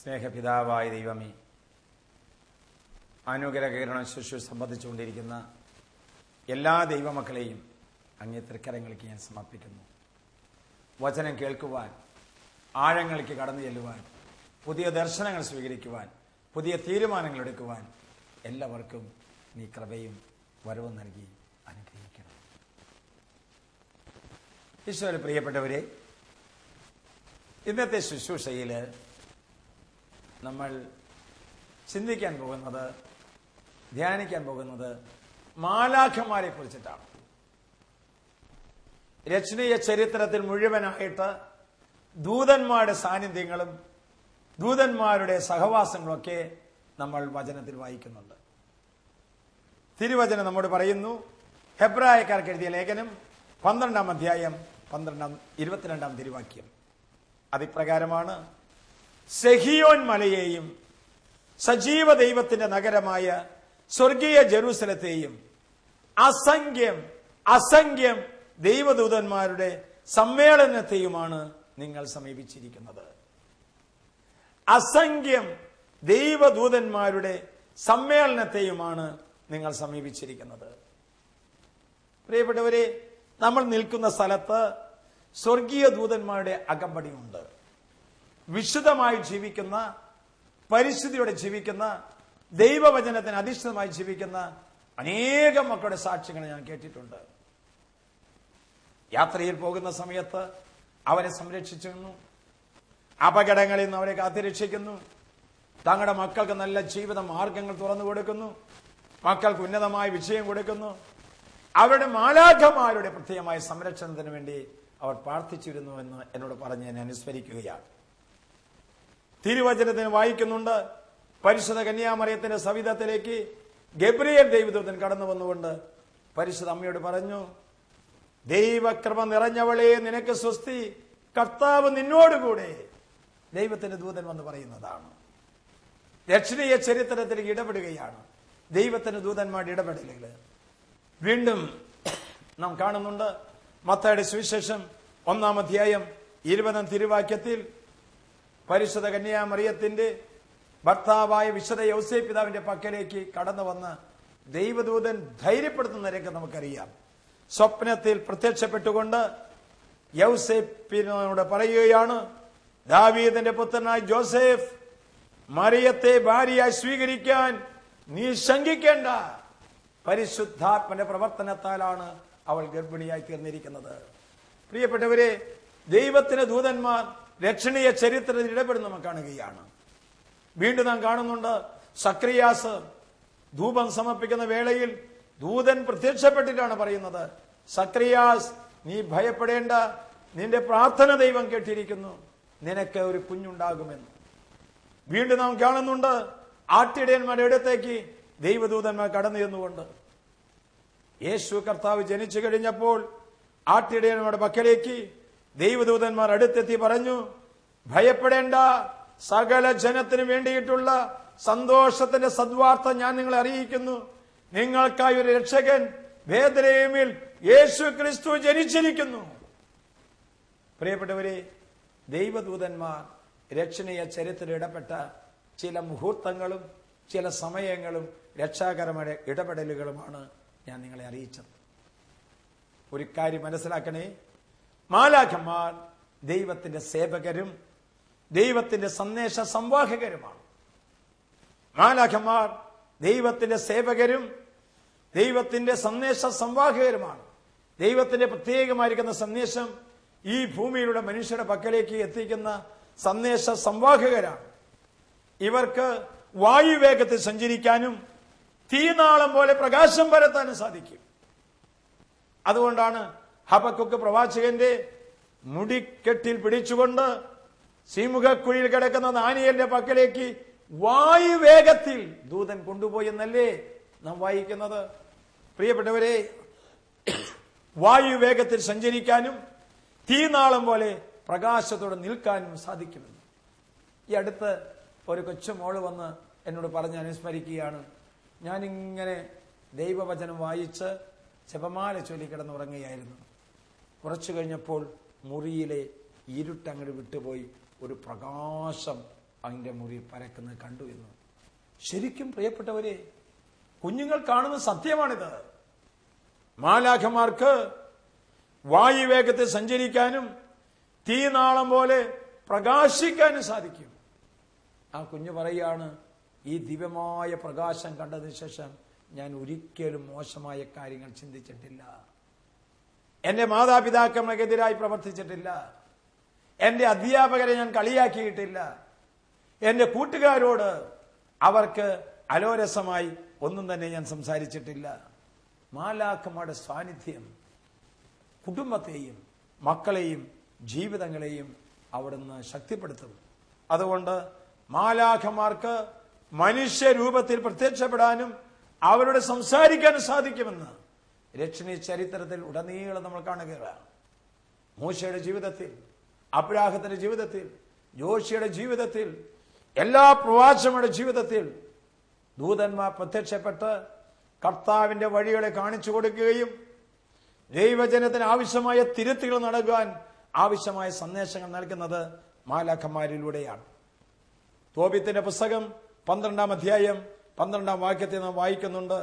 സ്നേഹപിതാവായ ദൈവമേ അനുഗ്രഹീകരണ ശുശ്രൂഷ സംബന്ധിച്ചുകൊണ്ടിരിക്കുന്ന എല്ലാ ദൈവമക്കളെയും അങ്ങേ തൃക്കരങ്ങൾക്ക് ഞാൻ സമർപ്പിക്കുന്നു വചനം കേൾക്കുവാൻ ആഴങ്ങൾക്ക് കടന്നു ചെല്ലുവാൻ പുതിയ ദർശനങ്ങൾ സ്വീകരിക്കുവാൻ പുതിയ തീരുമാനങ്ങൾ എടുക്കുവാൻ എല്ലാവർക്കും നീ കൃപയും വരവും നൽകി അനുഗ്രഹിക്കണം ഈശോയിൽ പ്രിയപ്പെട്ടവരെ ഇന്നത്തെ ശുശ്രൂഷയിൽ നമ്മൾ ചിന്തിക്കാൻ പോകുന്നത് ധ്യാനിക്കാൻ പോകുന്നത് മാലാഖമാരെ കുറിച്ചിട്ടാണ് രചനീയ ചരിത്രത്തിൽ മുഴുവനായിട്ട് ദൂതന്മാരുടെ സാന്നിധ്യങ്ങളും ദൂതന്മാരുടെ സഹവാസങ്ങളൊക്കെ നമ്മൾ വചനത്തിൽ വായിക്കുന്നുണ്ട് തിരുവചനം നമ്മോട് പറയുന്നു ഹെബ്രായക്കാർക്ക് എഴുതിയ ലേഖനം പന്ത്രണ്ടാം അധ്യായം പന്ത്രണ്ടാം ഇരുപത്തിരണ്ടാം തിരുവാക്യം അതിപ്രകാരമാണ് സെഹിയോൻ മലയെയും സജീവ ദൈവത്തിന്റെ നഗരമായ സ്വർഗീയ ജെറൂസലത്തെയും അസംഖ്യം അസംഖ്യം ദൈവദൂതന്മാരുടെ സമ്മേളനത്തെയുമാണ് നിങ്ങൾ സമീപിച്ചിരിക്കുന്നത് അസംഖ്യം ദൈവദൂതന്മാരുടെ സമ്മേളനത്തെയുമാണ് നിങ്ങൾ സമീപിച്ചിരിക്കുന്നത് പ്രിയപ്പെട്ടവരെ നമ്മൾ നിൽക്കുന്ന സ്ഥലത്ത് സ്വർഗീയ ദൂതന്മാരുടെ അകമ്പടിയുണ്ട് വിശുദ്ധമായി ജീവിക്കുന്ന പരിസ്ഥിതിയോടെ ജീവിക്കുന്ന ദൈവവചനത്തിന് അധിഷ്ഠിതമായി ജീവിക്കുന്ന അനേകം മക്കളുടെ സാക്ഷ്യങ്ങൾ ഞാൻ കേട്ടിട്ടുണ്ട് യാത്രയിൽ പോകുന്ന സമയത്ത് അവരെ സംരക്ഷിച്ചിരുന്നു അപകടങ്ങളിൽ നിന്ന് അവരെ കാത്തിരക്ഷിക്കുന്നു തങ്ങളുടെ മക്കൾക്ക് നല്ല ജീവിത മാർഗങ്ങൾ തുറന്നു കൊടുക്കുന്നു മക്കൾക്ക് ഉന്നതമായ വിജയം കൊടുക്കുന്നു അവരുടെ മാലാഖമാരുടെ പ്രത്യേകമായ സംരക്ഷണത്തിന് വേണ്ടി അവർ പ്രാർത്ഥിച്ചിരുന്നു എന്ന് എന്നോട് പറഞ്ഞ് ഞാൻ അനുസ്മരിക്കുകയാണ് തിരുവചനത്തിന് വായിക്കുന്നുണ്ട് പരിശുദ്ധ കന്യാമറിയത്തിന്റെ സവിധത്തിലേക്ക് ഗബ്രിയേൽ ദൈവദൂതൻ കടന്നു വന്നുകൊണ്ട് പരിശുദ്ധ അമ്മയോട് പറഞ്ഞു ദൈവകൃപ നിറഞ്ഞവളെ നിനക്ക് സ്വസ്തി കർത്താവ് നിന്നോടുകൂടെ ദൈവത്തിന്റെ ദൂതൻ വന്ന് പറയുന്നതാണ് രക്ഷണീയ ചരിത്രത്തിലേക്ക് ഇടപെടുകയാണ് ദൈവത്തിന്റെ ദൂതന്മാരുടെ ഇടപെടലുകൾ വീണ്ടും നാം കാണുന്നുണ്ട് മത്തയുടെ സുവിശേഷം ഒന്നാം അധ്യായം ഇരുപതാം തിരുവാക്യത്തിൽ പരിശുദ്ധ കന്യാമറിയത്തിന്റെ ഭർത്താവായ വിശുദ്ധ യൗസേ പിതാവിന്റെ പക്കലേക്ക് കടന്നു വന്ന് ദൈവദൂതൻ ധൈര്യപ്പെടുത്തുന്ന രംഗം നമുക്കറിയാം സ്വപ്നത്തിൽ പ്രത്യക്ഷപ്പെട്ടുകൊണ്ട് യൗസേപ്പിനോട് പറയുകയാണ് ദാവീദിന്റെ പുത്രനായ ജോസഫ് മറിയത്തെ ഭാര്യയായി സ്വീകരിക്കാൻ നീ ശങ്കിക്കേണ്ട പരിശുദ്ധാത്മന്റെ പ്രവർത്തനത്താലാണ് അവൾ ഗർഭിണിയായി തീർന്നിരിക്കുന്നത് പ്രിയപ്പെട്ടവരെ ദൈവത്തിന്റെ ദൂതന്മാർ രക്ഷണീയ ചരിത്രത്തിൽ ഇടപെടുന്ന നമ്മൾ കാണുകയാണ് വീണ്ടും നാം കാണുന്നുണ്ട് സക്രിയാസ് ധൂപം സമർപ്പിക്കുന്ന വേളയിൽ ദൂതൻ പ്രത്യക്ഷപ്പെട്ടിട്ടാണ് പറയുന്നത് സക്രിയാസ് നീ ഭയപ്പെടേണ്ട നിന്റെ പ്രാർത്ഥന ദൈവം കേട്ടിരിക്കുന്നു നിനക്ക് ഒരു കുഞ്ഞുണ്ടാകുമെന്ന് വീണ്ടും നാം കാണുന്നുണ്ട് ആട്ടിടയന്മാരുടെ അടുത്തേക്ക് ദൈവദൂതന്മാർ കടന്നു ചെന്നുകൊണ്ട് യേശു കർത്താവ് ജനിച്ചു കഴിഞ്ഞപ്പോൾ ആട്ടിടയന്മാരുടെ പക്കലേക്ക് ദൈവദൂതന്മാർ അടുത്തെത്തി പറഞ്ഞു ഭയപ്പെടേണ്ട സകല ജനത്തിന് വേണ്ടിയിട്ടുള്ള സന്തോഷത്തിന്റെ സദ്വാർത്ത ഞാൻ നിങ്ങളെ അറിയിക്കുന്നു നിങ്ങൾക്കായി ഒരു രക്ഷകൻ വേദനയുമിൽ യേശു ക്രിസ്തു ജനിച്ചിരിക്കുന്നു പ്രിയപ്പെട്ടവരെ ദൈവദൂതന്മാർ രക്ഷണീയ ചരിത്രത്തിൽ ഇടപെട്ട ചില മുഹൂർത്തങ്ങളും ചില സമയങ്ങളും രക്ഷാകരമായ ഇടപെടലുകളുമാണ് ഞാൻ നിങ്ങളെ അറിയിച്ചത് ഒരു കാര്യം മനസ്സിലാക്കണേ മാലാഖന്മാർ ദൈവത്തിന്റെ സേവകരും ദൈവത്തിന്റെ സന്ദേശ സംവാഹകരുമാണ് മാലാഖന്മാർ ദൈവത്തിന്റെ സേവകരും ദൈവത്തിന്റെ സന്ദേശ സംവാഹകരുമാണ് ദൈവത്തിന്റെ പ്രത്യേകമായിരിക്കുന്ന സന്ദേശം ഈ ഭൂമിയിലുള്ള മനുഷ്യരുടെ പക്കലേക്ക് എത്തിക്കുന്ന സന്ദേശ സംവാഹകരാണ് ഇവർക്ക് വായുവേഗത്തിൽ സഞ്ചരിക്കാനും തീനാളം പോലെ പ്രകാശം പരത്താനും സാധിക്കും അതുകൊണ്ടാണ് ഹബക്കുക്ക് പ്രവാചകന്റെ മുടിക്കെട്ടിൽ പിടിച്ചുകൊണ്ട് സീമുഖക്കുഴിയിൽ കിടക്കുന്ന ദാനിയലിന്റെ പക്കലേക്ക് വായുവേഗത്തിൽ ദൂതൻ കൊണ്ടുപോയി എന്നല്ലേ നാം വായിക്കുന്നത് പ്രിയപ്പെട്ടവരെ വായുവേഗത്തിൽ സഞ്ചരിക്കാനും തീനാളം പോലെ പ്രകാശത്തോടെ നിൽക്കാനും സാധിക്കുമെന്ന് ഈ അടുത്ത് ഒരു കൊച്ചുമോള് വന്ന് എന്നോട് പറഞ്ഞ് അനുസ്മരിക്കുകയാണ് ഞാനിങ്ങനെ ദൈവവചനം വായിച്ച് ജപമാല ചൊല്ലി കിടന്നുറങ്ങുകയായിരുന്നു കുറച്ചു കഴിഞ്ഞപ്പോൾ മുറിയിലെ ഇരുട്ടങ്ങട് വിട്ടുപോയി ഒരു പ്രകാശം അതിന്റെ മുറി പരക്കുന്നത് കണ്ടു എന്ന് ശരിക്കും പ്രിയപ്പെട്ടവരെ കുഞ്ഞുങ്ങൾ കാണുന്ന സത്യമാണിത് മാലാഖമാർക്ക് വായുവേഗത്തിൽ സഞ്ചരിക്കാനും തീനാളം പോലെ പ്രകാശിക്കാനും സാധിക്കും ആ കുഞ്ഞു പറയാണ് ഈ ദിവ്യമായ പ്രകാശം കണ്ടതിന് ശേഷം ഞാൻ ഒരിക്കലും മോശമായ കാര്യങ്ങൾ ചിന്തിച്ചിട്ടില്ല എന്റെ മാതാപിതാക്കൾക്കെതിരായി പ്രവർത്തിച്ചിട്ടില്ല എന്റെ അധ്യാപകരെ ഞാൻ കളിയാക്കിയിട്ടില്ല എന്റെ കൂട്ടുകാരോട് അവർക്ക് അലോരസമായി ഒന്നും തന്നെ ഞാൻ സംസാരിച്ചിട്ടില്ല മാലാഖമാരുടെ സാന്നിധ്യം കുടുംബത്തെയും മക്കളെയും ജീവിതങ്ങളെയും അവിടുന്ന് ശക്തിപ്പെടുത്തും അതുകൊണ്ട് മാലാഖമാർക്ക് മനുഷ്യരൂപത്തിൽ പ്രത്യക്ഷപ്പെടാനും അവരോട് സംസാരിക്കാനും സാധിക്കുമെന്ന് രക്ഷണീയ ചരിത്രത്തിൽ ഉടനീളം നമ്മൾ കാണുകയാണ് മൂശയുടെ ജീവിതത്തിൽ അബ്രാഹത്തിന്റെ ജീവിതത്തിൽ ജോഷിയുടെ ജീവിതത്തിൽ എല്ലാ പ്രവാസങ്ങളുടെ ജീവിതത്തിൽ ദൂതന്മാർ പ്രത്യക്ഷപ്പെട്ട് കർത്താവിന്റെ വഴികളെ കാണിച്ചു കൊടുക്കുകയും ദൈവജനത്തിന് ആവശ്യമായ തിരുത്തുകൾ നൽകാൻ ആവശ്യമായ സന്ദേശങ്ങൾ നൽകുന്നത് മാലാഖന്മാരിലൂടെയാണ് തോബിത്തിന്റെ പുസ്തകം പന്ത്രണ്ടാം അധ്യായം പന്ത്രണ്ടാം വാക്യത്തെ നാം വായിക്കുന്നുണ്ട്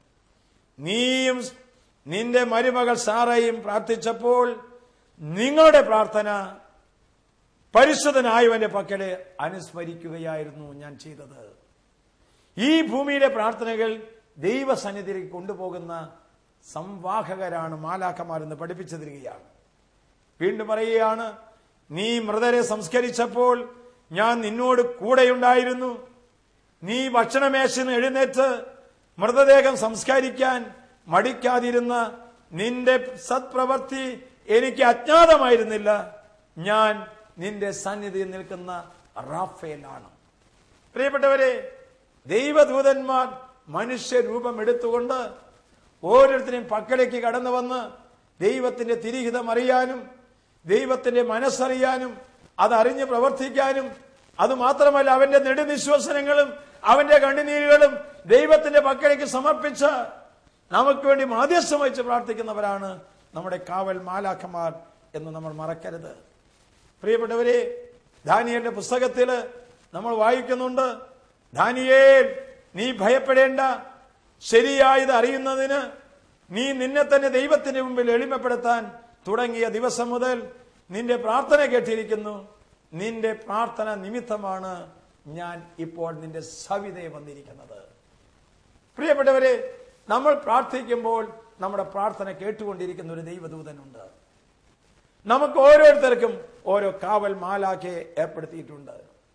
നീയും നിന്റെ മരുമകൾ സാറയും പ്രാർത്ഥിച്ചപ്പോൾ നിങ്ങളുടെ പ്രാർത്ഥന പരിശുദ്ധനായവന്റെ പക്കലെ അനുസ്മരിക്കുകയായിരുന്നു ഞാൻ ചെയ്തത് ഈ ഭൂമിയിലെ പ്രാർത്ഥനകൾ ദൈവസന്നിധിയിലേക്ക് കൊണ്ടുപോകുന്ന സംവാഹകരാണ് മാലാഖമാരെന്ന് പഠിപ്പിച്ചു തരികയാണ് വീണ്ടും പറയുകയാണ് നീ മൃതരെ സംസ്കരിച്ചപ്പോൾ ഞാൻ നിന്നോട് കൂടെയുണ്ടായിരുന്നു നീ ഭക്ഷണമേശയിൽ നിന്ന് എഴുന്നേറ്റ് മൃതദേഹം സംസ്കരിക്കാൻ മടിക്കാതിരുന്ന നിന്റെ സത്പ്രവൃത്തി എനിക്ക് അജ്ഞാതമായിരുന്നില്ല ഞാൻ നിന്റെ സന്നിധിയിൽ നിൽക്കുന്ന റാഫേലാണ് പ്രിയപ്പെട്ടവരെ ദൈവദൂതന്മാർ മനുഷ്യരൂപം എടുത്തുകൊണ്ട് ഓരോരുത്തരെയും പക്കലേക്ക് കടന്നു വന്ന് ദൈവത്തിന്റെ തിരിഹിതം അറിയാനും ദൈവത്തിന്റെ മനസ്സറിയാനും അതറിഞ്ഞ് പ്രവർത്തിക്കാനും അത് മാത്രമല്ല അവന്റെ നെടുനിശ്വസനങ്ങളും അവന്റെ കണ്ണുനീരുകളും ദൈവത്തിന്റെ പക്കലേക്ക് സമർപ്പിച്ച് നമുക്ക് വേണ്ടി മാധ്യസ്ഥം വഹിച്ച് പ്രാർത്ഥിക്കുന്നവരാണ് നമ്മുടെ കാവൽ മാലാഖമാർ എന്ന് നമ്മൾ മറക്കരുത് പ്രിയപ്പെട്ടവരെ ദാനിയന്റെ പുസ്തകത്തിൽ നമ്മൾ വായിക്കുന്നുണ്ട് ദാനിയേൽ നീ ഭയപ്പെടേണ്ട ശരിയായത് അറിയുന്നതിന് നീ നിന്നെ തന്നെ ദൈവത്തിന്റെ മുമ്പിൽ എളിമപ്പെടുത്താൻ തുടങ്ങിയ ദിവസം മുതൽ നിന്റെ പ്രാർത്ഥന കേട്ടിരിക്കുന്നു നിന്റെ പ്രാർത്ഥന നിമിത്തമാണ് ഞാൻ ഇപ്പോൾ നിന്റെ സവിതയെ വന്നിരിക്കുന്നത് പ്രിയപ്പെട്ടവരെ നമ്മൾ പ്രാർത്ഥിക്കുമ്പോൾ നമ്മുടെ പ്രാർത്ഥന കേട്ടുകൊണ്ടിരിക്കുന്ന ഒരു ദൈവദൂതനുണ്ട് നമുക്ക് ഓരോരുത്തർക്കും ഓരോ കാവൽ മാലാഖയെ ഏർപ്പെടുത്തിയിട്ടുണ്ട്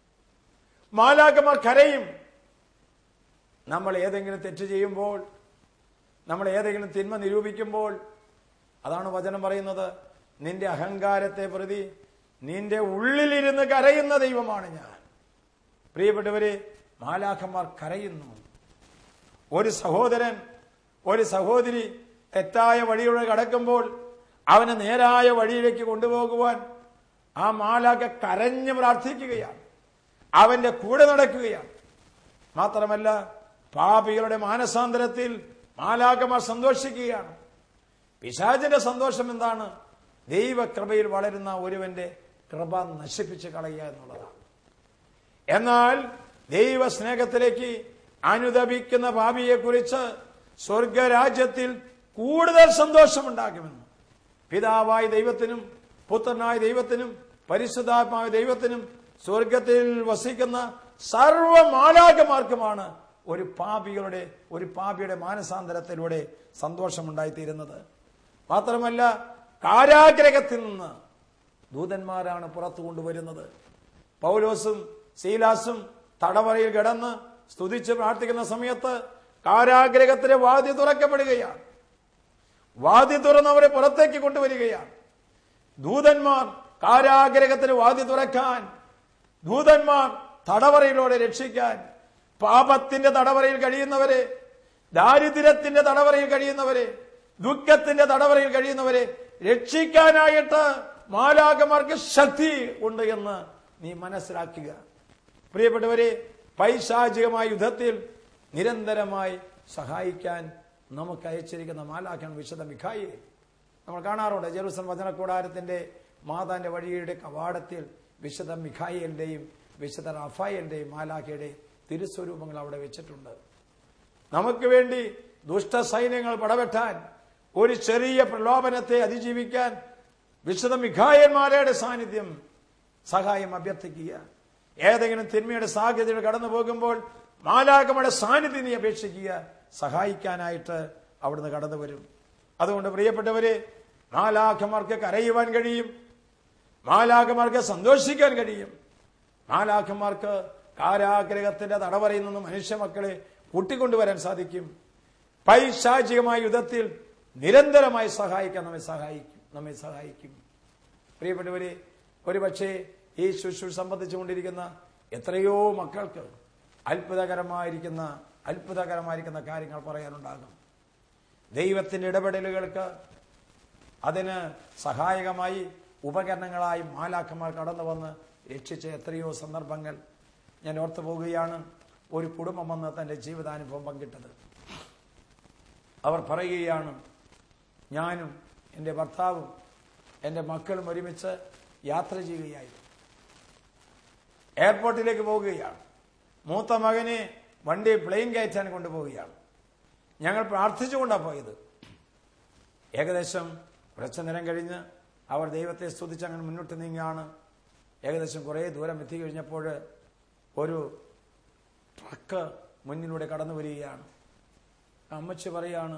മാലാഖമാർ കരയും നമ്മൾ ഏതെങ്കിലും തെറ്റ് ചെയ്യുമ്പോൾ നമ്മൾ ഏതെങ്കിലും തിന്മ നിരൂപിക്കുമ്പോൾ അതാണ് വചനം പറയുന്നത് നിന്റെ അഹങ്കാരത്തെ പ്രതി നിന്റെ ഉള്ളിലിരുന്ന് കരയുന്ന ദൈവമാണ് ഞാൻ പ്രിയപ്പെട്ടവരെ മാലാഖന്മാർ കരയുന്നു ഒരു സഹോദരൻ ഒരു സഹോദരി തെറ്റായ വഴിയിലൂടെ കടക്കുമ്പോൾ അവനെ നേരായ വഴിയിലേക്ക് കൊണ്ടുപോകുവാൻ ആ മാലാഖ കരഞ്ഞ് പ്രാർത്ഥിക്കുകയാണ് അവന്റെ കൂടെ നടക്കുകയാണ് മാത്രമല്ല പാപികളുടെ മാനസാന്തരത്തിൽ മാലാഖമാർ സന്തോഷിക്കുകയാണ് പിശാചിന്റെ സന്തോഷം എന്താണ് ദൈവകൃപയിൽ വളരുന്ന ഒരുവന്റെ കൃപ നശിപ്പിച്ച് കളയുക എന്നുള്ളതാണ് എന്നാൽ ദൈവ സ്നേഹത്തിലേക്ക് അനുദപിക്കുന്ന ഭാവിയെക്കുറിച്ച് സ്വർഗരാജ്യത്തിൽ കൂടുതൽ സന്തോഷമുണ്ടാകുമെന്ന് പിതാവായ ദൈവത്തിനും പുത്രനായ ദൈവത്തിനും പരിശുദ്ധാത്മാവായ ദൈവത്തിനും സ്വർഗത്തിൽ വസിക്കുന്ന സർവ മാലാകമാർക്കുമാണ് ഒരു പാപികളുടെ ഒരു പാപിയുടെ മാനസാന്തരത്തിലൂടെ സന്തോഷമുണ്ടായിത്തീരുന്നത് മാത്രമല്ല കാരാഗ്രഹത്തിൽ നിന്ന് ദൂതന്മാരാണ് പുറത്തു കൊണ്ടുവരുന്നത് പൗലോസും സീലാസും തടവറയിൽ കിടന്ന് സ്തുതിച്ച് പ്രാർത്ഥിക്കുന്ന സമയത്ത് കാരാഗ്രഹത്തിലെ വാതി തുറക്കപ്പെടുകയാണ് വാതി തുറന്നവരെ പുറത്തേക്ക് കൊണ്ടുവരികയാണ് ദൂതന്മാർ കാരാഗ്രഹത്തിന് വാതി തുറക്കാൻ ദൂതന്മാർ തടവറയിലൂടെ രക്ഷിക്കാൻ പാപത്തിന്റെ തടവറയിൽ കഴിയുന്നവരെ ദാരിദ്ര്യത്തിന്റെ തടവറയിൽ കഴിയുന്നവരെ ദുഃഖത്തിന്റെ തടവറയിൽ കഴിയുന്നവരെ രക്ഷിക്കാനായിട്ട് മാലാകമാർക്ക് ശക്തി ഉണ്ട് എന്ന് നീ മനസ്സിലാക്കുക പ്രിയപ്പെട്ടവരെ പൈശാചികമായ യുദ്ധത്തിൽ നിരന്തരമായി സഹായിക്കാൻ നമുക്ക് അയച്ചിരിക്കുന്ന മാലാഖാണ് വിശുദ്ധ മിഖായി നമ്മൾ കാണാറുണ്ട് ജെറുസലം വചനക്കൂടാരത്തിന്റെ മാതാന്റെ വഴിയുടെ കവാടത്തിൽ വിശുദ്ധ മിഖായിലിന്റെയും വിശുദ്ധ റഫായന്റെയും മാലാഖയുടെയും തിരുസ്വരൂപങ്ങൾ അവിടെ വെച്ചിട്ടുണ്ട് നമുക്ക് വേണ്ടി ദുഷ്ടസൈന്യങ്ങൾ പടവെട്ടാൻ ഒരു ചെറിയ പ്രലോഭനത്തെ അതിജീവിക്കാൻ വിശുദ്ധ മിഖായന്മാരുടെ സാന്നിധ്യം സഹായം അഭ്യർത്ഥിക്കുക ഏതെങ്കിലും തിന്മയുടെ സാധ്യതകൾ കടന്നു പോകുമ്പോൾ മാലാകമയുടെ സാന്നിധ്യം നീ അപേക്ഷിക്കുക സഹായിക്കാനായിട്ട് അവിടുന്ന് കടന്നു വരും അതുകൊണ്ട് പ്രിയപ്പെട്ടവരെ മാലാഖമാർക്ക് കരയുവാൻ കഴിയും മാലാഖമാർക്ക് സന്തോഷിക്കാൻ കഴിയും മാലാഖമാർക്ക് കാരാഗ്രഹത്തിന്റെ തടവറയിൽ നിന്ന് മനുഷ്യ മക്കളെ കൂട്ടിക്കൊണ്ടുവരാൻ സാധിക്കും പൈശാചികമായ യുദ്ധത്തിൽ നിരന്തരമായി സഹായിക്കാൻ നമ്മെ സഹായിക്കും നമ്മെ സഹായിക്കും പ്രിയപ്പെട്ടവരെ ഒരുപക്ഷെ ഈ ശുശ്രൂഷ സംബന്ധിച്ചുകൊണ്ടിരിക്കുന്ന എത്രയോ മക്കൾക്ക് അത്ഭുതകരമായിരിക്കുന്ന അത്ഭുതകരമായിരിക്കുന്ന കാര്യങ്ങൾ പറയാനുണ്ടാകും ദൈവത്തിന്റെ ഇടപെടലുകൾക്ക് അതിന് സഹായകമായി ഉപകരണങ്ങളായി മാലാഖമാർ കടന്നു വന്ന് രക്ഷിച്ച എത്രയോ സന്ദർഭങ്ങൾ ഞാൻ ഓർത്തു പോകുകയാണ് ഒരു കുടുംബം വന്ന് തന്റെ ജീവിതാനുഭവം പങ്കിട്ടത് അവർ പറയുകയാണ് ഞാനും എൻ്റെ ഭർത്താവും എൻ്റെ മക്കളും ഒരുമിച്ച് യാത്ര ചെയ്യുകയായിരുന്നു എയർപോർട്ടിലേക്ക് പോവുകയാണ് മൂത്ത മകനെ വണ്ടി പ്ലെയിൻ കയറ്റാൻ കൊണ്ടുപോവുകയാണ് ഞങ്ങൾ പ്രാർത്ഥിച്ചുകൊണ്ടാണ് പോയത് ഏകദേശം കുറച്ചു നേരം കഴിഞ്ഞ് അവർ ദൈവത്തെ സ്തുതിച്ച് അങ്ങനെ മുന്നോട്ട് നീങ്ങുകയാണ് ഏകദേശം കുറേ ദൂരം എത്തി കഴിഞ്ഞപ്പോൾ ഒരു ട്രക്ക് മുന്നിലൂടെ കടന്നു വരികയാണ് അമ്മച്ചി പറയാണ്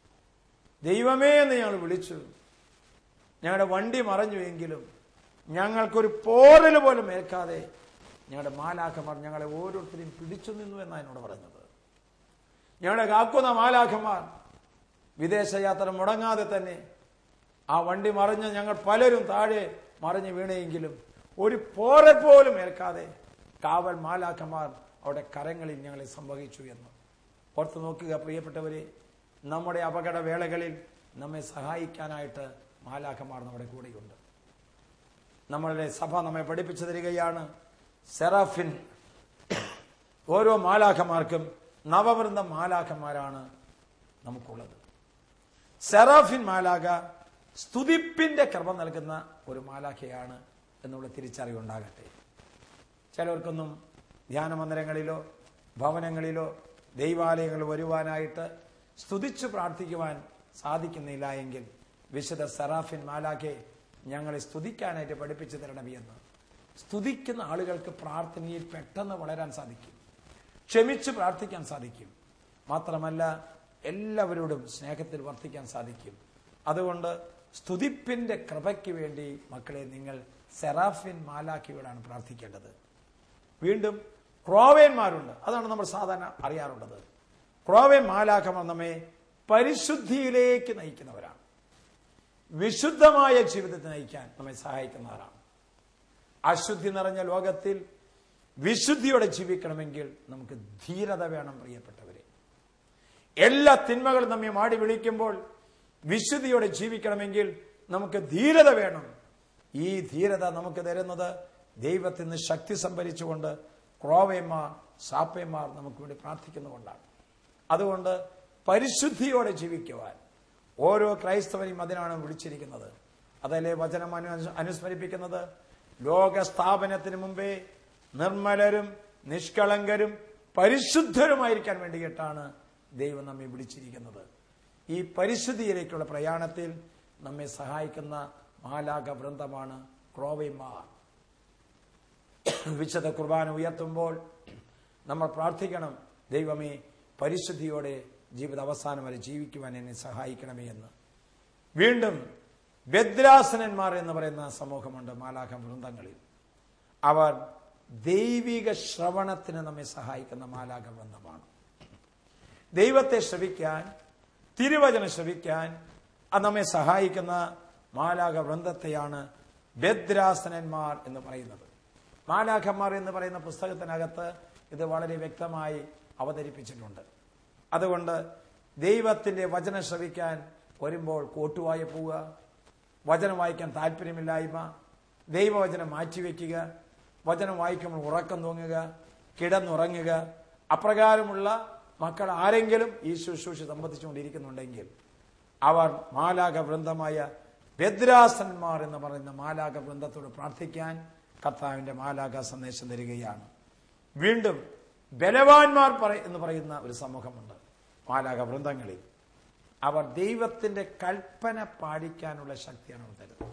ദൈവമേ എന്ന് ഞങ്ങൾ വിളിച്ചു ഞങ്ങളുടെ വണ്ടി മറഞ്ഞു എങ്കിലും ഞങ്ങൾക്കൊരു പോരൽ പോലും ഏൽക്കാതെ ഞങ്ങളുടെ മാലാഖമാർ ഞങ്ങളെ ഓരോരുത്തരെയും പിടിച്ചു നിന്നു എന്നാണ് എന്നോട് പറഞ്ഞത് ഞങ്ങളുടെ കാക്കുന്ന മാലാഖമാർ വിദേശയാത്ര മുടങ്ങാതെ തന്നെ ആ വണ്ടി മറിഞ്ഞ് ഞങ്ങൾ പലരും താഴെ മറിഞ്ഞ് വീണെങ്കിലും ഒരു പോരൽ പോലും ഏൽക്കാതെ കാവൽ മാലാഖമാർ അവിടെ കരങ്ങളിൽ ഞങ്ങളെ സംഭവിച്ചു എന്ന് ഓർത്ത് നോക്കുക പ്രിയപ്പെട്ടവരെ നമ്മുടെ അപകട വേളകളിൽ നമ്മെ സഹായിക്കാനായിട്ട് മാലാഖമാർ നമ്മുടെ കൂടെയുണ്ട് നമ്മളുടെ സഭ നമ്മെ പഠിപ്പിച്ചു തരികയാണ് സെറാഫിൻ ഓരോ മാലാഖമാർക്കും നവവൃന്ദ മാലാഖമാരാണ് നമുക്കുള്ളത് സെറാഫിൻ മാലാഖ സ്തുതിപ്പിന്റെ ക്രമം നൽകുന്ന ഒരു മാലാഖയാണ് എന്നുള്ള തിരിച്ചറിവുണ്ടാകട്ടെ ചിലർക്കൊന്നും ധ്യാനമന്ദിരങ്ങളിലോ ഭവനങ്ങളിലോ ദൈവാലയങ്ങളിൽ വരുവാനായിട്ട് സ്തുതിച്ചു പ്രാർത്ഥിക്കുവാൻ സാധിക്കുന്നില്ല എങ്കിൽ വിശുദ്ധ സെറാഫിൻ മാലാഖെ ഞങ്ങളെ സ്തുതിക്കാനായിട്ട് പഠിപ്പിച്ചു തരണമേ എന്ന് സ്തുതിക്കുന്ന ആളുകൾക്ക് പ്രാർത്ഥനയിൽ പെട്ടെന്ന് വളരാൻ സാധിക്കും ക്ഷമിച്ച് പ്രാർത്ഥിക്കാൻ സാധിക്കും മാത്രമല്ല എല്ലാവരോടും സ്നേഹത്തിൽ വർത്തിക്കാൻ സാധിക്കും അതുകൊണ്ട് സ്തുതിപ്പിന്റെ കൃപയ്ക്ക് വേണ്ടി മക്കളെ നിങ്ങൾ സെറാഫിൻ മാലാഖിയോടാണ് പ്രാർത്ഥിക്കേണ്ടത് വീണ്ടും ക്രോവേന്മാരുണ്ട് അതാണ് നമ്മൾ സാധാരണ അറിയാറുള്ളത് ക്രോവേൻ മാലാഖമാർ നമ്മെ പരിശുദ്ധിയിലേക്ക് നയിക്കുന്നവരാണ് വിശുദ്ധമായ ജീവിതത്തെ നയിക്കാൻ നമ്മെ സഹായിക്കുന്നവരാണ് അശുദ്ധി നിറഞ്ഞ ലോകത്തിൽ വിശുദ്ധിയോടെ ജീവിക്കണമെങ്കിൽ നമുക്ക് ധീരത വേണം പ്രിയപ്പെട്ടവരെ എല്ലാ തിന്മകളും നമ്മെ മാടി വിളിക്കുമ്പോൾ വിശുദ്ധിയോടെ ജീവിക്കണമെങ്കിൽ നമുക്ക് ധീരത വേണം ഈ ധീരത നമുക്ക് തരുന്നത് ദൈവത്തിൽ നിന്ന് ശക്തി സംഭരിച്ചുകൊണ്ട് ക്രോവയന്മാർ സാപ്പയന്മാർ നമുക്ക് വേണ്ടി പ്രാർത്ഥിക്കുന്നുകൊണ്ടാണ് അതുകൊണ്ട് പരിശുദ്ധിയോടെ ജീവിക്കുവാൻ ഓരോ ക്രൈസ്തവനെയും അതിനാണ് വിളിച്ചിരിക്കുന്നത് അതല്ലേ വചനം അനു അനുസ്മരിപ്പിക്കുന്നത് ലോക സ്ഥാപനത്തിന് മുമ്പേ നിർമ്മലരും നിഷ്കളങ്കരും പരിശുദ്ധരുമായിരിക്കാൻ വേണ്ടിയിട്ടാണ് ദൈവം നമ്മെ വിളിച്ചിരിക്കുന്നത് ഈ പരിശുദ്ധിയിലേക്കുള്ള പ്രയാണത്തിൽ നമ്മെ സഹായിക്കുന്ന മാലാക വൃന്ദമാണ് ക്രോവൈമാർ വിശുദ്ധ കുർബാന ഉയർത്തുമ്പോൾ നമ്മൾ പ്രാർത്ഥിക്കണം ദൈവമേ പരിശുദ്ധിയോടെ ജീവിത അവസാനം വരെ ജീവിക്കുവാൻ എന്നെ സഹായിക്കണമേ എന്ന് വീണ്ടും ബദ്രാസനന്മാർ എന്ന് പറയുന്ന സമൂഹമുണ്ട് മാലാഖ വൃന്ദങ്ങളിൽ അവർ ദൈവിക ശ്രവണത്തിന് നമ്മെ സഹായിക്കുന്ന മാലാഖ വൃന്ദമാണ് ദൈവത്തെ ശ്രവിക്കാൻ തിരുവചനം ശ്രവിക്കാൻ അത് നമ്മെ സഹായിക്കുന്ന മാലാഖ വൃന്ദത്തെയാണ് ബദ്രാസനന്മാർ എന്ന് പറയുന്നത് മാലാഖന്മാർ എന്ന് പറയുന്ന പുസ്തകത്തിനകത്ത് ഇത് വളരെ വ്യക്തമായി അവതരിപ്പിച്ചിട്ടുണ്ട് അതുകൊണ്ട് ദൈവത്തിന്റെ വചനം ശ്രവിക്കാൻ വരുമ്പോൾ കോട്ടുവായ പോവുക വചനം വായിക്കാൻ താല്പര്യമില്ലായ്മ ദൈവവചനം മാറ്റിവെക്കുക വചനം വായിക്കുമ്പോൾ ഉറക്കം തൂങ്ങുക കിടന്നുറങ്ങുക അപ്രകാരമുള്ള മക്കൾ ആരെങ്കിലും ഈ ശുശ്രൂഷ സംബന്ധിച്ചുകൊണ്ടിരിക്കുന്നുണ്ടെങ്കിൽ അവർ മാലാക വൃന്ദമായ ബദ്രാസന്മാർ എന്ന് പറയുന്ന മാലാക വൃന്ദത്തോട് പ്രാർത്ഥിക്കാൻ കർത്താവിന്റെ മാലാക സന്ദേശം തരികയാണ് വീണ്ടും ബലവാന്മാർ പറ- എന്ന് പറയുന്ന ഒരു സമൂഹമുണ്ട് മാലാക വൃന്ദങ്ങളിൽ അവർ ദൈവത്തിന്റെ കൽപ്പന പാലിക്കാനുള്ള ശക്തിയാണ് അവർ തരുന്നത്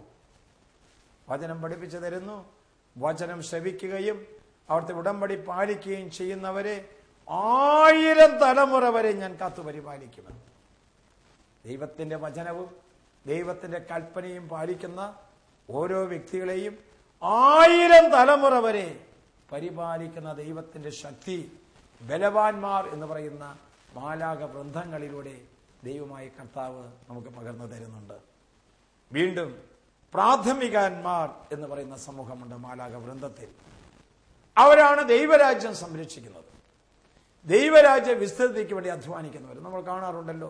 വചനം പഠിപ്പിച്ചു തരുന്നു വചനം ശ്രവിക്കുകയും അവിടുത്തെ ഉടമ്പടി പാലിക്കുകയും ചെയ്യുന്നവരെ ആയിരം തലമുറ വരെ ഞാൻ കാത്തു പരിപാലിക്കുമെന്ന് ദൈവത്തിന്റെ വചനവും ദൈവത്തിന്റെ കൽപ്പനയും പാലിക്കുന്ന ഓരോ വ്യക്തികളെയും ആയിരം തലമുറ വരെ പരിപാലിക്കുന്ന ദൈവത്തിന്റെ ശക്തി ബലവാന്മാർ എന്ന് പറയുന്ന മാലാക വൃന്ദങ്ങളിലൂടെ ദൈവമായ കർത്താവ് നമുക്ക് പകർന്നു തരുന്നുണ്ട് വീണ്ടും പ്രാഥമികന്മാർ എന്ന് പറയുന്ന സമൂഹമുണ്ട് മാലാക വൃന്ദത്തിൽ അവരാണ് ദൈവരാജ്യം സംരക്ഷിക്കുന്നത് ദൈവരാജ്യ വിസ്തൃതിക്ക് വേണ്ടി അധ്വാനിക്കുന്നവർ നമ്മൾ കാണാറുണ്ടല്ലോ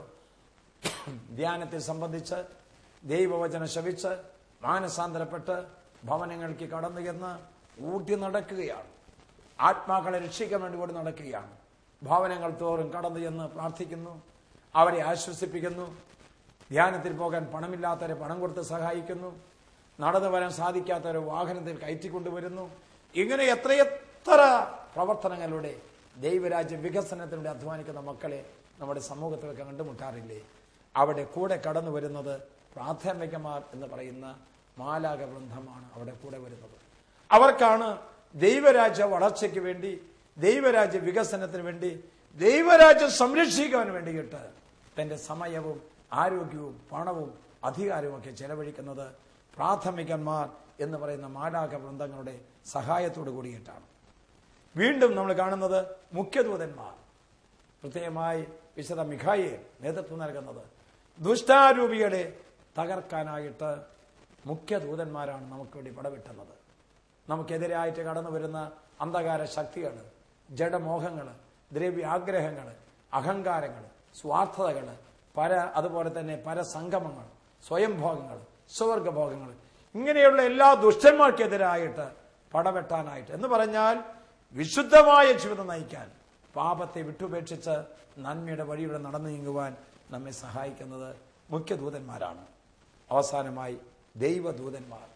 ധ്യാനത്തെ സംബന്ധിച്ച് ദൈവവചനം ശവിച്ച് മാനസാന്തരപ്പെട്ട് ഭവനങ്ങൾക്ക് കടന്നു ചെന്ന് ഊട്ടി നടക്കുകയാണ് ആത്മാക്കളെ രക്ഷിക്കാൻ വേണ്ടി കൂടി നടക്കുകയാണ് ഭവനങ്ങൾ തോറും കടന്നു ചെന്ന് പ്രാർത്ഥിക്കുന്നു അവരെ ആശ്വസിപ്പിക്കുന്നു ധ്യാനത്തിൽ പോകാൻ പണമില്ലാത്തവരെ പണം കൊടുത്ത് സഹായിക്കുന്നു നടന്നു വരാൻ സാധിക്കാത്തവരെ വാഹനത്തിൽ കയറ്റിക്കൊണ്ടുവരുന്നു ഇങ്ങനെ എത്രയെത്ര പ്രവർത്തനങ്ങളിലൂടെ ദൈവരാജ്യ വികസനത്തിലൂടെ അധ്വാനിക്കുന്ന മക്കളെ നമ്മുടെ സമൂഹത്തിലൊക്കെ കണ്ടുമുട്ടാറില്ലേ അവിടെ കൂടെ കടന്നു വരുന്നത് പ്രാഥമികമാർ എന്ന് പറയുന്ന മാലാക വൃന്ദമാണ് അവിടെ കൂടെ വരുന്നത് അവർക്കാണ് ദൈവരാജ്യ വളർച്ചയ്ക്ക് വേണ്ടി ദൈവരാജ്യ വികസനത്തിന് വേണ്ടി ദൈവരാജ്യം സംരക്ഷിക്കാൻ വേണ്ടിയിട്ട് തന്റെ സമയവും ആരോഗ്യവും പണവും അധികാരവും ഒക്കെ ചെലവഴിക്കുന്നത് പ്രാഥമികന്മാർ എന്ന് പറയുന്ന മാലാക വൃന്ദങ്ങളുടെ സഹായത്തോടു കൂടിയിട്ടാണ് വീണ്ടും നമ്മൾ കാണുന്നത് മുഖ്യദൂതന്മാർ പ്രത്യേകമായി വിശദ മിഖായേൽ നേതൃത്വം നൽകുന്നത് ദുഷ്ടാരൂപികളെ തകർക്കാനായിട്ട് മുഖ്യദൂതന്മാരാണ് നമുക്ക് വേണ്ടി പടവെട്ടുന്നത് നമുക്കെതിരായിട്ട് കടന്നു വരുന്ന അന്ധകാര ശക്തികൾ ജഡമോഹങ്ങൾ ദ്രവ്യാഗ്രഹങ്ങൾ അഹങ്കാരങ്ങൾ സ്വാർത്ഥതകൾ പര അതുപോലെ തന്നെ പരസംഗമങ്ങൾ സ്വയംഭോഗങ്ങൾ സ്വർഗഭോഗങ്ങൾ ഇങ്ങനെയുള്ള എല്ലാ ദുഷ്ടന്മാർക്കെതിരായിട്ട് പടവെട്ടാനായിട്ട് എന്ന് പറഞ്ഞാൽ വിശുദ്ധമായ ജീവിതം നയിക്കാൻ പാപത്തെ വിട്ടുപേക്ഷിച്ച് നന്മയുടെ വഴിയുടെ നടന്നു നീങ്ങുവാൻ നമ്മെ സഹായിക്കുന്നത് മുഖ്യദൂതന്മാരാണ് അവസാനമായി ദൈവദൂതന്മാർ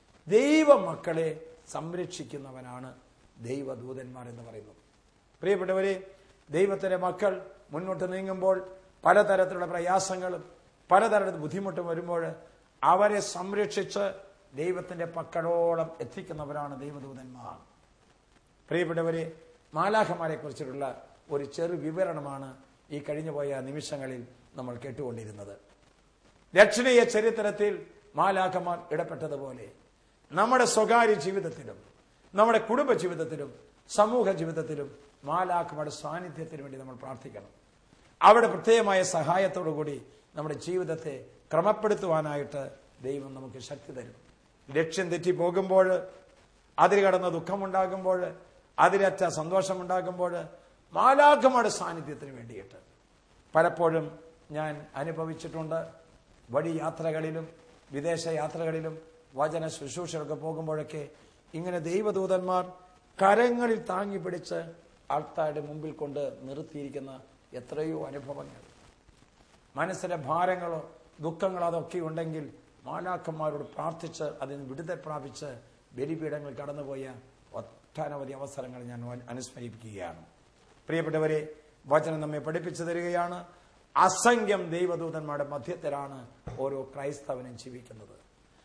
ദൈവമക്കളെ സംരക്ഷിക്കുന്നവനാണ് ദൈവദൂതന്മാർ എന്ന് പറയുന്നത് പ്രിയപ്പെട്ടവരെ ദൈവത്തിന്റെ മക്കൾ മുന്നോട്ട് നീങ്ങുമ്പോൾ പലതരത്തിലുള്ള പ്രയാസങ്ങളും പലതരത്തിലുള്ള ബുദ്ധിമുട്ടും വരുമ്പോൾ അവരെ സംരക്ഷിച്ച് ദൈവത്തിന്റെ പക്കളോളം എത്തിക്കുന്നവരാണ് ദൈവദൂതന്മാർ പ്രിയപ്പെട്ടവരെ മാലാഖമാരെ കുറിച്ചിട്ടുള്ള ഒരു ചെറു വിവരണമാണ് ഈ കഴിഞ്ഞുപോയ നിമിഷങ്ങളിൽ നമ്മൾ കേട്ടുകൊണ്ടിരുന്നത് ദക്ഷിണീയ ചരിത്രത്തിൽ മാലാഖമാർ ഇടപെട്ടതുപോലെ നമ്മുടെ സ്വകാര്യ ജീവിതത്തിലും നമ്മുടെ കുടുംബ ജീവിതത്തിലും സമൂഹ ജീവിതത്തിലും മാലാഖമാരുടെ സാന്നിധ്യത്തിന് വേണ്ടി നമ്മൾ പ്രാർത്ഥിക്കണം അവിടെ പ്രത്യേകമായ സഹായത്തോടു കൂടി നമ്മുടെ ജീവിതത്തെ ക്രമപ്പെടുത്തുവാനായിട്ട് ദൈവം നമുക്ക് ശക്തി തരും ലക്ഷ്യം തെറ്റി പോകുമ്പോൾ അതിൽ കടന്ന ദുഃഖമുണ്ടാകുമ്പോൾ അതിലറ്റ സന്തോഷമുണ്ടാകുമ്പോൾ മാലാഖമാരുടെ സാന്നിധ്യത്തിന് വേണ്ടിയിട്ട് പലപ്പോഴും ഞാൻ അനുഭവിച്ചിട്ടുണ്ട് വഴി യാത്രകളിലും വിദേശ യാത്രകളിലും വചന ശുശ്രൂഷകളൊക്കെ പോകുമ്പോഴൊക്കെ ഇങ്ങനെ ദൈവദൂതന്മാർ കരങ്ങളിൽ താങ്ങി പിടിച്ച് ആൾക്കാരുടെ മുമ്പിൽ കൊണ്ട് നിർത്തിയിരിക്കുന്ന എത്രയോ അനുഭവങ്ങൾ മനസ്സിലെ ഭാരങ്ങളോ ദുഃഖങ്ങളോ അതൊക്കെ ഉണ്ടെങ്കിൽ മാലാക്കന്മാരോട് പ്രാർത്ഥിച്ച് അതിന് വിടുതൽ പ്രാപിച്ച് ബലിപീഠങ്ങളിൽ കടന്നുപോയ ഒട്ടനവധി അവസരങ്ങൾ ഞാൻ അനുസ്മരിപ്പിക്കുകയാണ് പ്രിയപ്പെട്ടവരെ വചനം നമ്മെ പഠിപ്പിച്ചു തരികയാണ് അസംഖ്യം ദൈവദൂതന്മാരുടെ മധ്യത്തിലാണ് ഓരോ ക്രൈസ്തവനും ജീവിക്കുന്നത്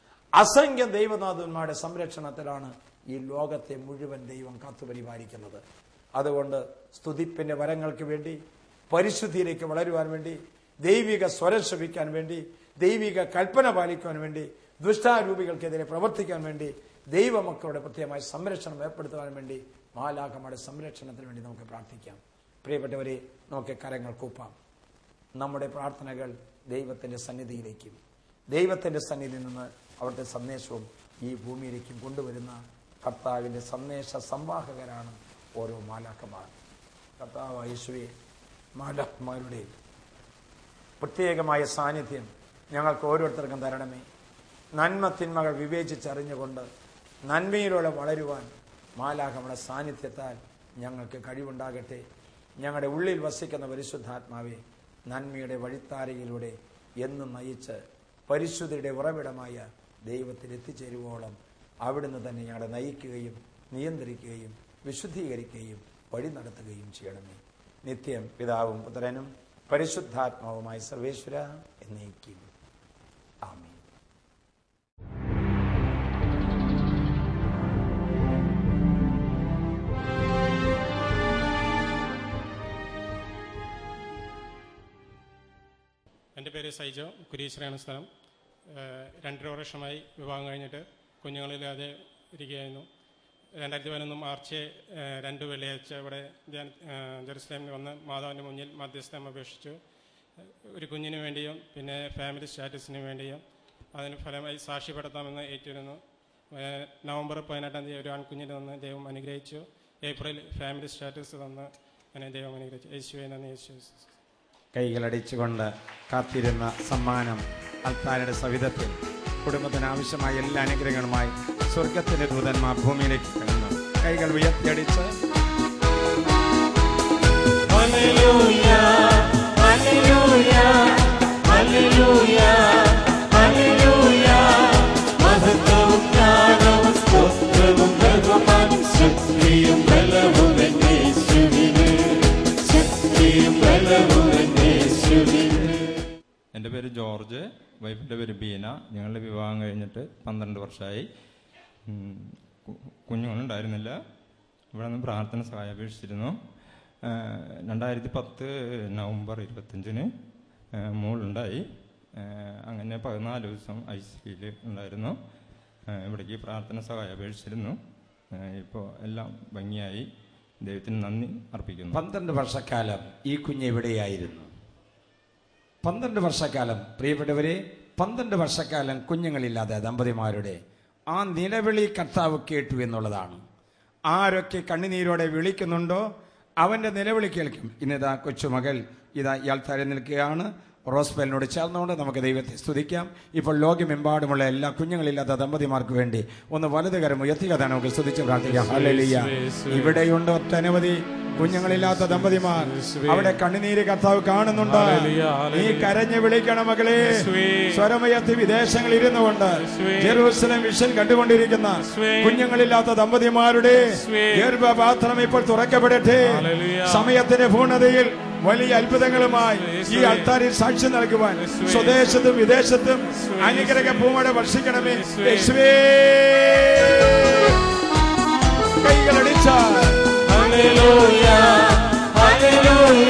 അസംഖ്യം ദൈവനാഥന്മാരുടെ സംരക്ഷണത്തിലാണ് ഈ ലോകത്തെ മുഴുവൻ ദൈവം കാത്തുപരിപാലിക്കുന്നത് അതുകൊണ്ട് സ്തുതിപ്പിന്റെ വരങ്ങൾക്ക് വേണ്ടി പരിശുദ്ധിയിലേക്ക് വളരുവാൻ വേണ്ടി ദൈവിക സ്വരം ശ്രമിക്കാൻ വേണ്ടി ദൈവിക കൽപ്പന പാലിക്കുവാൻ വേണ്ടി ദുഷ്ടാരൂപികൾക്കെതിരെ പ്രവർത്തിക്കാൻ വേണ്ടി ദൈവമക്കളുടെ പ്രത്യേകമായ സംരക്ഷണം ഏർപ്പെടുത്തുവാൻ വേണ്ടി മാലാഖമാരുടെ സംരക്ഷണത്തിന് വേണ്ടി നമുക്ക് പ്രാർത്ഥിക്കാം പ്രിയപ്പെട്ടവരെ നമുക്ക് കരങ്ങൾ കൂപ്പാം നമ്മുടെ പ്രാർത്ഥനകൾ ദൈവത്തിന്റെ സന്നിധിയിലേക്കും ദൈവത്തിന്റെ സന്നിധിയിൽ നിന്ന് അവിടുത്തെ സന്ദേശവും ഈ ഭൂമിയിലേക്കും കൊണ്ടുവരുന്ന കർത്താവിന്റെ സന്ദേശ സംവാഹകരാണ് ഓരോ മാലാക്കന്മാർ കർത്താവ് യേശുവെ മാലാക്കന്മാരുടെ പ്രത്യേകമായ സാന്നിധ്യം ഞങ്ങൾക്ക് ഓരോരുത്തർക്കും തരണമേ നന്മ തിന്മകൾ വിവേചിച്ചറിഞ്ഞുകൊണ്ട് നന്മയിലൂടെ വളരുവാൻ മാലാഹങ്ങളുടെ സാന്നിധ്യത്താൽ ഞങ്ങൾക്ക് കഴിവുണ്ടാകട്ടെ ഞങ്ങളുടെ ഉള്ളിൽ വസിക്കുന്ന പരിശുദ്ധാത്മാവെ നന്മയുടെ വഴിത്താരയിലൂടെ എന്നും നയിച്ച് പരിശുദ്ധിയുടെ ഉറവിടമായ ദൈവത്തിൽ എത്തിച്ചേരുവോളം അവിടുന്ന് തന്നെ ഞങ്ങളെ നയിക്കുകയും നിയന്ത്രിക്കുകയും വിശുദ്ധീകരിക്കുകയും വഴി നടത്തുകയും ചെയ്യണമേ നിത്യം പിതാവും പുത്രനും പരിശുദ്ധാത്മാവുമായി സർവേശ്വര എന്നേക്കും ആമീൻ എൻ്റെ പേര് സൈജോ കുരീശ്വരയാണ് സ്ഥലം ഏഹ് രണ്ടര വർഷമായി വിവാഹം കഴിഞ്ഞിട്ട് കുഞ്ഞുങ്ങളില്ലാതെ ഇരിക്കുകയായിരുന്നു രണ്ടായിരത്തി പതിനൊന്ന് മാർച്ച് ഏഹ് രണ്ട് വെള്ളിയാഴ്ച ഇവിടെ ഞാൻ ഏഹ് ജെറുസലേമിൽ വന്ന് മാതാവിൻ്റെ മുന്നിൽ മധ്യസ്ഥം അപേക്ഷിച്ചു ഒരു കുഞ്ഞിന് വേണ്ടിയും പിന്നെ ഫാമിലി സ്റ്റാറ്റസിന് വേണ്ടിയും അതിന് ഫലമായി സാക്ഷ്യപ്പെടുത്താമെന്ന് ഏറ്റിരുന്നു ഏഹ് നവംബർ പതിനെട്ടാം തീയതി ഒരു ആൺകുഞ്ഞിന് തന്ന് ദൈവം അനുഗ്രഹിച്ചു ഏപ്രിൽ ഫാമിലി സ്റ്റാറ്റസ് തന്ന് എന്നെ ദൈവം അനുഗ്രഹിച്ചു യേശുവെ നന്ദി യേശു കൈകളടിച്ചുകൊണ്ട് കാത്തിരുന്ന സമ്മാനം അൽത്താരയുടെ സവിധത്തിൽ കുടുംബത്തിന് ആവശ്യമായ എല്ലാ അനുഗ്രഹങ്ങളുമായി സ്വർഗത്തിലെ ദൂതന്മാർ ഭൂമിയിലേക്ക് കിടന്നു കൈകൾ ഉയർത്തിയടിച്ച് ശക്തിയും ബലവും എന്നേശുവിന് ശക്തിയും ബലവും എന്നേശുവിന് എൻ്റെ പേര് ജോർജ് വൈഫിൻ്റെ പേര് ബീന ഞങ്ങളുടെ വിവാഹം കഴിഞ്ഞിട്ട് പന്ത്രണ്ട് വർഷമായി ഉം, കു- കുഞ്ഞുങ്ങളുണ്ടായിരുന്നില്ല ഇവിടെ നിന്ന് പ്രാർത്ഥന സഹായം അപേക്ഷിച്ചിരുന്നു ആ, രണ്ടായിരത്തി പത്ത് നവംബർ ഇരുപത്തഞ്ചിന് ആ, മോളുണ്ടായി ആ, അങ്ങനെ പതിനാല് ദിവസം ഐ സിയിൽ ഉണ്ടായിരുന്നു ആ, ഇവിടേക്ക് പ്രാർത്ഥന സഹായം അപേക്ഷിച്ചിരുന്നു ഇപ്പോൾ എല്ലാം ഭംഗിയായി ദൈവത്തിന് നന്ദി അർപ്പിക്കുന്നു പന്ത്രണ്ട് വർഷക്കാലം ഈ കുഞ്ഞ് എവിടെയായിരുന്നു പന്ത്രണ്ട് വർഷക്കാലം പ്രിയപ്പെട്ടവരെ പന്ത്രണ്ട് വർഷക്കാലം കുഞ്ഞുങ്ങളില്ലാതെ ദമ്പതിമാരുടെ ആ നിലവിളി കർത്താവ് കേട്ടു എന്നുള്ളതാണ് ആരൊക്കെ കണ്ണുനീരോടെ വിളിക്കുന്നുണ്ടോ അവന്റെ നിലവിളി കേൾക്കും ഇന്നിതാ കൊച്ചുമകൾ ഇതാ ഇയാൾ തര നിൽക്കുകയാണ് റോസ്ബെലിനോട് ചേർന്നുകൊണ്ട് നമുക്ക് ദൈവത്തെ സ്തുതിക്കാം ഇപ്പോൾ ലോകമെമ്പാടുമുള്ള എല്ലാ കുഞ്ഞുങ്ങളില്ലാത്ത ദമ്പതിമാർക്ക് വേണ്ടി ഒന്ന് വലതുകരം ഉയർത്തിയതാണ് നമുക്ക് സ്തുതിച്ച് പ്രാർത്ഥിക്കാം ഹല്ലേലൂയ ഇവിടെയുണ്ട് ഒട്ടനവധി കുഞ്ഞുങ്ങളില്ലാത്ത ദമ്പതിമാർ അവിടെ കണ്ണുനീര് കർത്താവ് കാണുന്നുണ്ട് ഹല്ലേലൂയ, നീ ഹല്ലേലൂയ. കരഞ്ഞു വിളിക്കണം മകളെ യേശുവേ. സ്വരമയത്തി വിദേശങ്ങളിൽ ഇരുന്നുകൊണ്ട് യേശുവേ. ജെറൂസലം വിഷൻ കണ്ടുകൊണ്ടിരിക്കുന്ന യേശുവേ. കുഞ്ഞുങ്ങളില്ലാത്ത ദമ്പതിമാരുടെ യേശുവേ. ഗർഭപാത്രം ഇപ്പോൾ തുറക്കപ്പെടട്ടെ ഹല്ലേലൂയ. സമയത്തിന്റെ പൂർണ്ണതയിൽ വലിയ അത്ഭുതങ്ങളുമായി ഈ യേശുവേ. അൾത്താരിൽ സാക്ഷ്യം നൽകുവാൻ യേശുവേ. സ്വദേശത്തും വിദേശത്തും യേശുവേ. അനുഗ്രഹ പൂമഴ വർഷിക്കണമേ യേശുവേ. യേശുവേ കൈകളടിച്ചാൽ ഹല്ലേലൂയ ഹല്ലേലൂയ